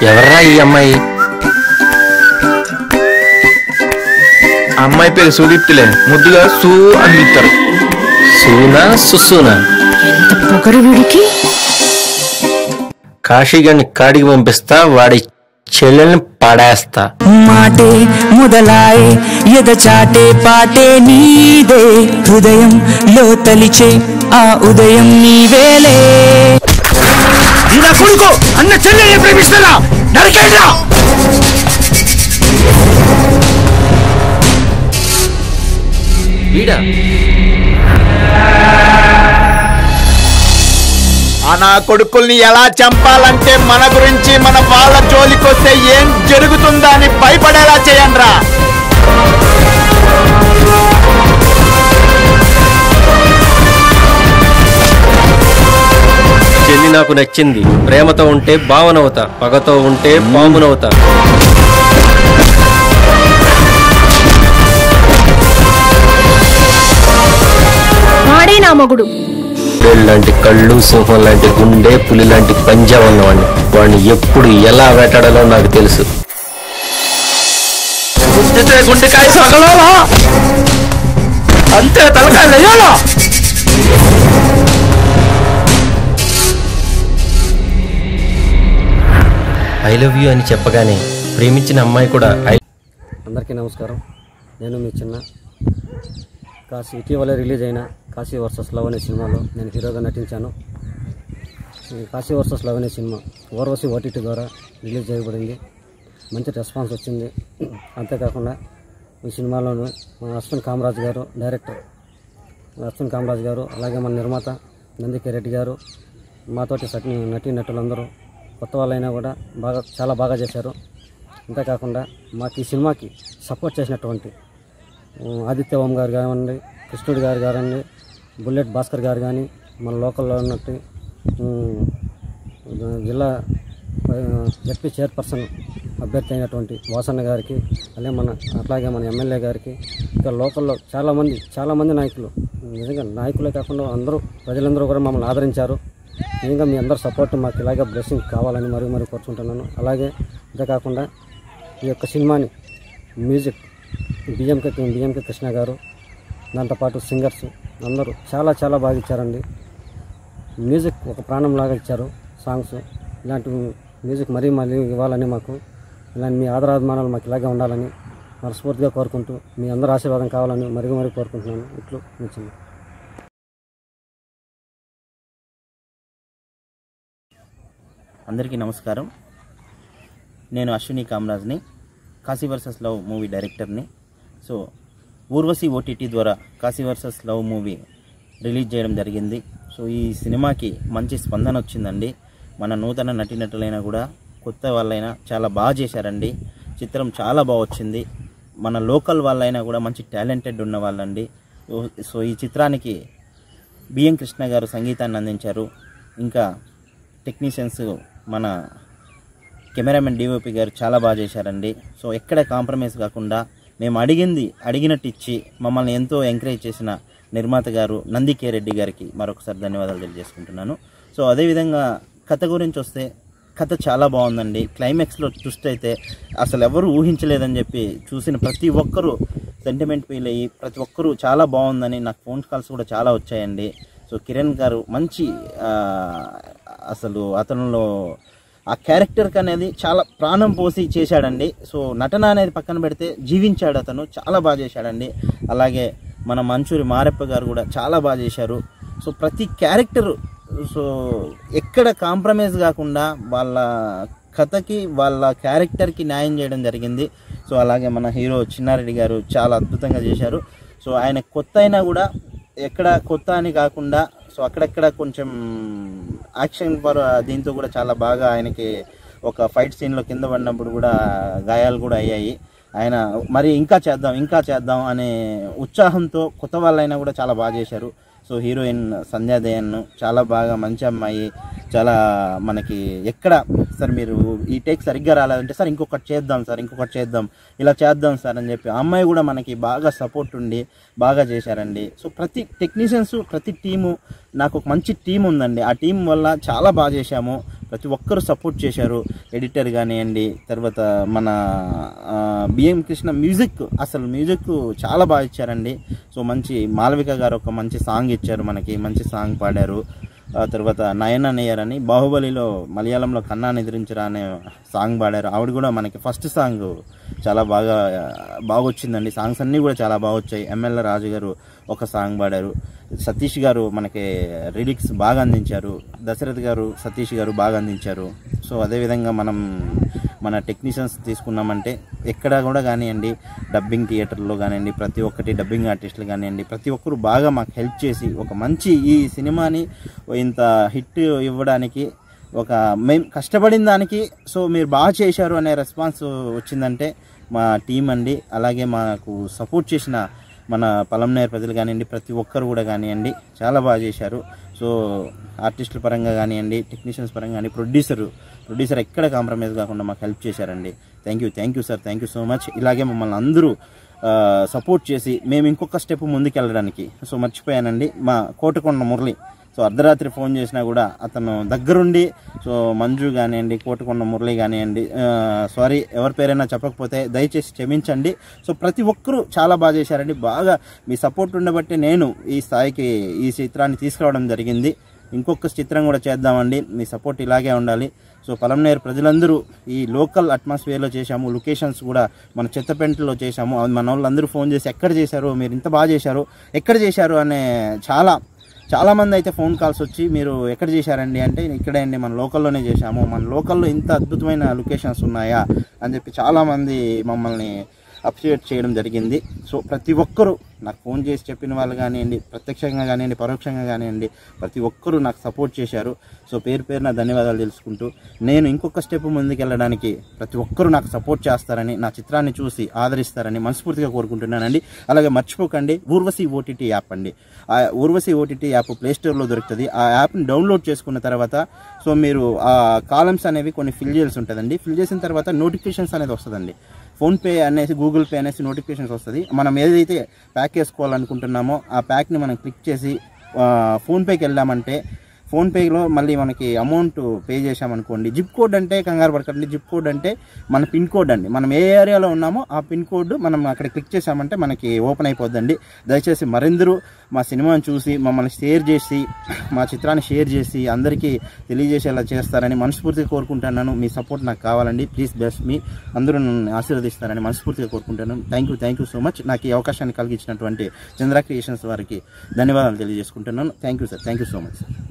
ఎవర్రా ఈ అమ్మాయి అమ్మాయి పేరు సుదీప్తిలే ముద్దుగా సు అని పిలుస్తారు సూనా సుసూనా ఎంత పొగరు వీడికి కాశీగాని కాడికి పంపిస్తా వాడి చెల్లెల్ని పడేస్తా మాటే మొదలాయే ఎద చాటే పాటే నీదే హృదయం లో తలిచే ఆ ఉదయం నీవేలే ఇలా కొడుకు అన్న చెల్లెల్ని ప్రేమిస్తారా నరకేడ్రా వీడా ఆ నా కొడుకుల్ని ఎలా చంపాలంటే మన గురించి మన వాళ్ళ జోలికొస్తే ఏం జరుగుతుందా అని భయపడేలా చేయండిరా చెల్లి నాకు నచ్చింది ప్రేమతో ఉంటే భావనవుతా పగతో ఉంటే పామునవుతా వాడే నా మొగుడు లాంటి కళ్ళు సింహం లాంటి గుండె పులి లాంటి పంజా ఉన్నవాడిని వాడిని ఎప్పుడు ఎలా వేటాడాలో నాకు తెలుసు గుండెతే గుండెకాయ పగలాలా అంతే తలకాయ లేయాలా ఐ లవ్ యూ అని చెప్పగానే ప్రేమించిన అమ్మాయి కూడా ఐ అందరికీ నమస్కారం నేను మీ చిన్న కాశీ ఇటీవల రిలీజ్ అయిన కాశీ వర్సెస్ లవ్ అనే సినిమాలో నేను హీరోగా నటించాను ఈ కాశీ వర్సెస్ లవ్ అనే సినిమా ఓర్వశి ఓటీటీ ద్వారా రిలీజ్ చేయబడింది మంచి రెస్పాన్స్ వచ్చింది అంతేకాకుండా ఈ సినిమాలోను మా అశ్విన్ కామరాజ్ గారు డైరెక్టర్ అశ్విన్ కామరాజ్ గారు అలాగే మన నిర్మాత నందికి రెడ్డి గారు మాతోటి సటి నటీ నటులందరూ కొత్త వాళ్ళైనా కూడా బాగా చాలా బాగా చేశారు అంతేకాకుండా మాకు ఈ సినిమాకి సపోర్ట్ చేసినటువంటి ఉమ్, ఆదిత్య ఓం గారు కానివ్వండి కృష్ణుడి గారు కానివ్వండి బుల్లెట్ భాస్కర్ గారు కానీ మన లోకల్లో ఉన్నట్టు ఉమ్, జిల్లా జడ్పీ చైర్పర్సన్ అభ్యర్థి అయినటువంటి వాసన్న గారికి అలాగే మన అట్లాగే మన ఎమ్మెల్యే గారికి ఇంకా లోకల్లో చాలామంది చాలామంది నాయకులు నిజంగా నాయకులే కాకుండా అందరూ ప్రజలందరూ కూడా మమ్మల్ని ఆదరించారు నిజంగా మీ అందరు సపోర్ట్ మాకు ఇలాగే బ్లెస్సింగ్ కావాలని మరీ మరీ కోరుకుంటున్నాను అలాగే అంతేకాకుండా ఈ యొక్క సినిమాని మ్యూజిక్ బిఎంకే బిఎంకే కృష్ణ గారు దాంతోపాటు సింగర్స్ అందరూ చాలా చాలా బాగా ఇచ్చారండి మ్యూజిక్ ఒక ప్రాణంలాగా ఇచ్చారు సాంగ్స్ ఇలాంటి మ్యూజిక్ మరీ మళ్ళీ ఇవ్వాలని మాకు ఇలాంటి మీ ఆదరాభిమానాలు మాకు ఇలాగే ఉండాలని మనస్ఫూర్తిగా కోరుకుంటూ మీ అందరి ఆశీర్వాదం కావాలని మరీ మరీ కోరుకుంటున్నాను ఇట్లు మీ చిన్న అందరికీ నమస్కారం నేను అశ్విని కామరాజ్ని కాశీ వర్సెస్ లవ్ మూవీ డైరెక్టర్ని సో ఊర్వశి ఓటీటీ ద్వారా Kashi versus love movie release చేయడం జరిగింది సో ఈ సినిమాకి మంచి స్పందన వచ్చిందండి మన నూతన నటీనటులైనా కూడా కొత్త వాళ్ళైనా చాలా బాగా చేశారండి చిత్రం చాలా బాగా వచ్చింది మన లోకల్ వాళ్ళైనా కూడా మంచి టాలెంటెడ్ ఉన్న వాళ్ళండి సో- సో ఈ చిత్రానికి బిఎం కృష్ణ గారు సంగీతాన్ని అందించారు ఇంకా టెక్నీషియన్స్ మన కెమెరామెన్ డిఓపి గారు చాలా బాగా చేశారండి సో ఎక్కడ కాంప్రమైజ్ కాకుండా మేము అడిగింది అడిగినట్టు ఇచ్చి మమ్మల్ని ఎంతో ఎంకరేజ్ చేసిన నిర్మాత గారు నంది కే రెడ్డి గారికి మరొకసారి ధన్యవాదాలు తెలియజేసుకుంటున్నాను సో అదేవిధంగా కథ గురించి వస్తే కథ చాలా బాగుందండి క్లైమాక్స్లో ట్విస్ట్ అయితే అసలు ఎవరు ఊహించలేదని చెప్పి చూసిన ప్రతి ఒక్కరూ సెంటిమెంట్ ఫీల్ అయ్యి ప్రతి ఒక్కరూ చాలా బాగుందని నాకు ఫోన్ కాల్స్ కూడా చాలా వచ్చాయండి సో కిరణ్ గారు మంచి ఆ, అసలు అతనిలో ఆ క్యారెక్టర్కి అనేది చాలా ప్రాణం పోసి చేశాడండి సో నటన అనేది పక్కన పెడితే జీవించాడు అతను చాలా బాగా చేశాడండి అలాగే మన మంచూరి మారెప్ప గారు కూడా చాలా బాగా చేశారు సో ప్రతి క్యారెక్టర్ సో ఎక్కడ కాంప్రమైజ్ కాకుండా వాళ్ళ కథకి వాళ్ళ క్యారెక్టర్కి న్యాయం చేయడం జరిగింది సో అలాగే మన హీరో చిన్నారెడ్డి గారు చాలా అద్భుతంగా చేశారు సో ఆయన కొత్త అయినా కూడా ఎక్కడ కొత్త అని కాకుండా సో అక్కడక్కడ కొంచెం యాక్షన్ పర్ దీంతో కూడా చాలా బాగా ఆయనకి ఒక ఫైట్ సీన్లో కింద పడినప్పుడు కూడా గాయాలు కూడా అయ్యాయి ఆయన మరి ఇంకా చేద్దాం ఇంకా చేద్దాం అనే ఉత్సాహంతో కొత్త వాళ్ళైనా కూడా చాలా బాగా చేశారు సో హీరోయిన్ సంధ్యాదయన్ చాలా బాగా మంచి అమ్మాయి చాలా మనకి ఎక్కడ సార్ మీరు ఈ టేక్ సరిగ్గా రాలేదంటే సార్ ఇంకొకటి చేద్దాం సార్ ఇంకొకటి చేద్దాం ఇలా చేద్దాం సార్ అని చెప్పి ఆ అమ్మాయి కూడా మనకి బాగా సపోర్ట్ ఉండి బాగా చేశారండి సో ప్రతి టెక్నీషియన్స్ ప్రతి టీము నాకు ఒక మంచి టీం ఉందండి ఆ టీం వల్ల చాలా బాగా చేశాము ప్రతి ఒక్కరు సపోర్ట్ చేశారు ఎడిటర్ కానివ్వండి తర్వాత మన బిఎం కృష్ణ మ్యూజిక్ అసలు మ్యూజిక్ చాలా బాగా ఇచ్చారండి సో మంచి మాలవిక గారు ఒక మంచి సాంగ్ ఇచ్చారు మనకి మంచి సాంగ్ పాడారు ఆ తర్వాత నయన నేయర్ అని బాహుబలిలో మలయాళంలో కన్నా నిద్రించరా అనే సాంగ్ పాడారు ఆవిడ కూడా మనకి ఫస్ట్ సాంగ్ చాలా బాగా బాగా వచ్చిందండి సాంగ్స్ అన్నీ కూడా చాలా బాగా వచ్చాయి ఎమ్మెల్యే రాజు గారు ఒక సాంగ్ పాడారు సతీష్ గారు మనకి లిరిక్స్ బాగా అందించారు దశరథ్ గారు సతీష్ గారు బాగా అందించారు సో అదేవిధంగా మనం మన టెక్నీషియన్స్ తీసుకున్నామంటే ఎక్కడ కూడా కానివ్వండి డబ్బింగ్ థియేటర్లో కానివ్వండి ప్రతి ఒక్కటి డబ్బింగ్ ఆర్టిస్టులు కానివ్వండి ప్రతి ఒక్కరు బాగా మాకు హెల్ప్ చేసి ఒక మంచి ఈ సినిమాని ఇంత హిట్ ఇవ్వడానికి ఒక మేము కష్టపడిన దానికి సో మీరు బాగా చేశారు అనే రెస్పాన్స్ వచ్చిందంటే మా టీం అండి అలాగే మాకు సపోర్ట్ చేసిన మన పలంనేరు ప్రజలు కానివ్వండి ప్రతి ఒక్కరు కూడా కానివ్వండి చాలా బాగా చేశారు సో ఆర్టిస్టుల పరంగా కానివ్వండి టెక్నీషియన్స్ పరంగా కానీ ప్రొడ్యూసర్ ప్రొడ్యూసర్ ఎక్కడ కాంప్రమైజ్ కాకుండా మాకు హెల్ప్ చేశారండి thank you thank you sir thank you so much ఇలాగే మమ్మల్ని అందరూ సపోర్ట్ చేసి మేము ఇంకొక స్టెప్ ముందుకెళ్ళడానికి సో మర్చిపోయానండి మా కోటకొండ మురళి సో అర్ధరాత్రి ఫోన్ చేసినా కూడా అతను దగ్గరుండి సో మంజు కానివ్వండి కోటకొండ మురళి కానివ్వండి సారీ ఎవరి పేరైనా చెప్పకపోతే దయచేసి క్షమించండి సో ప్రతి ఒక్కరూ చాలా బాగా చేశారండి బాగా మీ సపోర్ట్ ఉండబట్టి నేను ఈ స్థాయికి ఈ చిత్రాన్ని తీసుకురావడం జరిగింది ఇంకొక చిత్రం కూడా చేద్దామండి మీ సపోర్ట్ ఇలాగే ఉండాలి సో పలంనేరు ప్రజలందరూ ఈ లోకల్ అట్మాస్ఫియర్లో చేశాము లొకేషన్స్ కూడా మన చెత్తపెంటలో చేశాము అది మన వాళ్ళందరూ ఫోన్ చేసి ఎక్కడ చేశారు మీరు ఇంత బాగా చేశారు ఎక్కడ చేశారు అనే చాలా చాలామంది అయితే ఫోన్ కాల్స్ వచ్చి మీరు ఎక్కడ చేశారండి అంటే ఇక్కడే అండి మన లోకల్లోనే చేశాము మన లోకల్లో ఇంత అద్భుతమైన లొకేషన్స్ ఉన్నాయా అని చెప్పి చాలామంది మమ్మల్ని అప్రిషియేట్ చేయడం జరిగింది సో ప్రతి ఒక్కరూ నాకు ఫోన్ చేసి చెప్పిన వాళ్ళు కానివ్వండి ప్రత్యక్షంగా కానివ్వండి పరోక్షంగా కానివ్వండి ప్రతి ఒక్కరూ నాకు సపోర్ట్ చేశారు సో పేరు పేరున ధన్యవాదాలు తెలుసుకుంటూ నేను ఇంకొక స్టెప్ ముందుకెళ్ళడానికి ప్రతి ఒక్కరూ నాకు సపోర్ట్ చేస్తారని నా చిత్రాన్ని చూసి ఆదరిస్తారని మనస్ఫూర్తిగా కోరుకుంటున్నానండి అలాగే మర్చిపోకండి ఊర్వశి ఓటీటీ యాప్ అండి ఆ ఊర్వశి ఓటీటీ యాప్ ప్లేస్టోర్లో దొరుకుతుంది ఆ యాప్ని డౌన్లోడ్ చేసుకున్న తర్వాత సో మీరు ఆ కాలమ్స్ అనేవి కొన్ని ఫిల్ చేయాల్సి ఉంటుందండి ఫిల్ చేసిన తర్వాత నోటిఫికేషన్స్ అనేది వస్తుందండి ఫోన్పే అనేసి గూగుల్ పే అనేసి నోటిఫికేషన్స్ వస్తుంది మనం ఏదైతే ప్యాక్ వేసుకోవాలనుకుంటున్నామో ఆ ప్యాక్ని మనం క్లిక్ చేసి ఆ, ఫోన్పేకి వెళ్ళామంటే ఫోన్పేలో మళ్ళీ మనకి అమౌంట్ పే చేసామనుకోండి జిప్ కోడ్ అంటే కంగారు పడకండి జిప్ కోడ్ అంటే మన పిన్ కోడ్ అండి మనం ఏ ఏరియాలో ఉన్నామో ఆ పిన్ కోడ్ మనం అక్కడ క్లిక్ చేసామంటే మనకి ఓపెన్ అయిపోద్దండి దయచేసి మరెందరూ మా సినిమాని చూసి మమ్మల్ని షేర్ చేసి మా చిత్రాన్ని షేర్ చేసి అందరికీ తెలియజేసేలా చేస్తారని మనస్ఫూర్తిగా కోరుకుంటున్నాను మీ సపోర్ట్ నాకు కావాలండి ప్లీజ్ బెస్ట్ మీ అందరూ నన్ను ఆశీర్వదిస్తారని మనస్ఫూర్తిగా కోరుకుంటాను thank you thank you so much నాకు ఈ అవకాశాన్ని కలిగించినటువంటి చంద్ర క్రియేషన్స్ వారికి ధన్యవాదాలు తెలియజేసుకుంటున్నాను thank you sir thank you so much sir